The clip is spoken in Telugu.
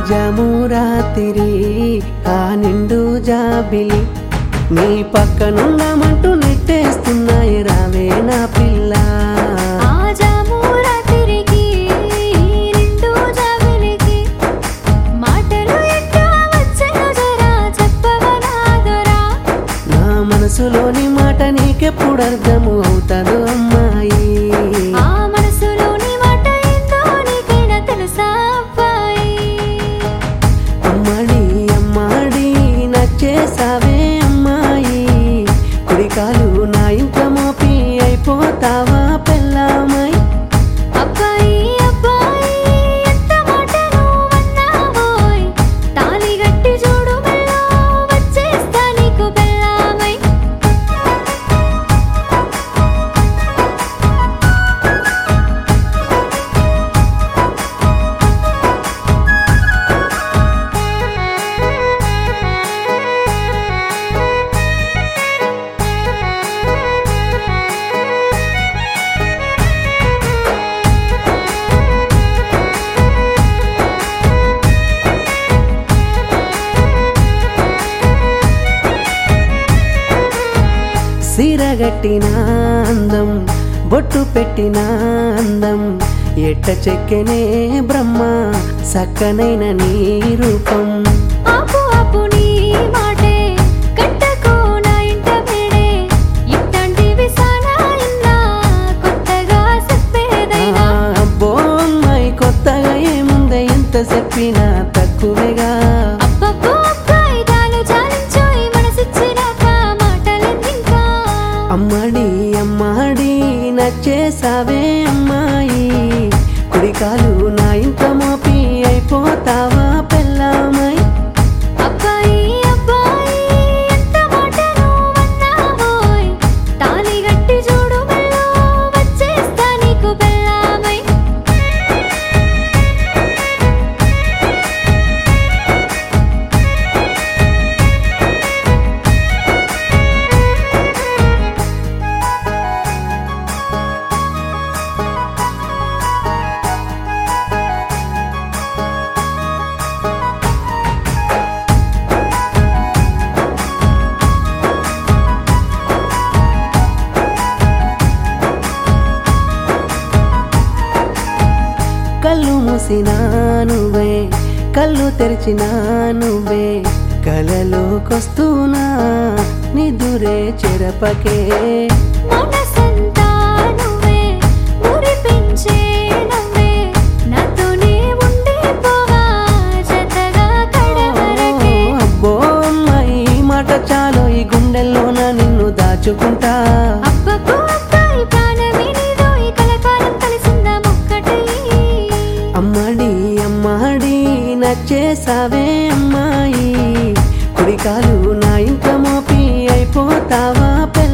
జాము రాత్రి ఆ నిండు జాబిలి నీ పక్కనుండమంటూ నెట్టేస్తున్నాయి రావే నా పిల్ల ఆ జామురా తిరిగి నిండు జాబిలికి మాటలు ఎట్టా వచ్చెను జరా చెప్పవనాదురా నా మనసులోని మాట నీకెప్పుడు అర్థము అవుతాదో అమ్మాయి ఆ మనసులోని మాట ఏందో నీకైనా తెలుసా అబ్బాయి అమ్మాడి అమ్మాడి నచ్చేసావే అమ్మాయి కుడికాలు నా ఇంట మోపి అయిపోతావా పెళ్ళామై అబ్బాయి అబ్బాయి ఎంత మాట నువ్వన్నావోయ్ తాళి గట్టి చూడు మెల్లో వచ్చేస్తా నీకు బెల్లామై సిరగట్టిన అందం బొట్టు పెట్టిన అందం ఎట్ట చెక్కెనే బ్రహ్మ సక్కనైన నీ రూపం ఆపు ఆపు నీ మాటే కట్టకు నా ఇంట వేడే ఇట్లాంటివి సానా ఇన్నా కొత్తగా చెప్పేదైనా అబ్బో అమ్మాయి కొత్తగా ఏముందే ఎంత చెప్పినా తక్కువేగా అబ్బబ్బో అబ్బాయి దాలు చాలించోయ్ మనసిచ్చినాక మాటలెన్నింకా అమ్మాడి అమ్మాడి నచ్చేసావే అమ్మాయి కుడికాలు నా ఇంట మోపి అయిపోతావా పెళ్ళామై అబ్బాయి అబ్బాయి ఎంత మాట నువ్వన్నావోయ్ తాళి గట్టి చూడు మెల్లో వచ్చేస్తా నీకు బెల్లామై కళ్ళు మూసినా నువ్వే కళ్ళు తెరిచినా నువ్వే కలలోకొస్తూనా నిదురే చెరపకే మనసంతా నువ్వే మురిపించే నవ్వే నాతోనే ఉండిపోవా జతగా కడవరకే అబ్బో అమ్మాయి ఈ మాట చాలు ఈ గుండెల్లోన నిన్ను దాచుకుంటా అబ్బబ్బో అబ్బాయి ప్రాణమే నీదో ఈ కలకాలం కలిసిందా ముక్కటి అమ్మాడి అమ్మాడి నచ్చేసావే అమ్మాయి కుడికాలు నా ఇంట మోపి అయిపోతావా పెళ్ళామై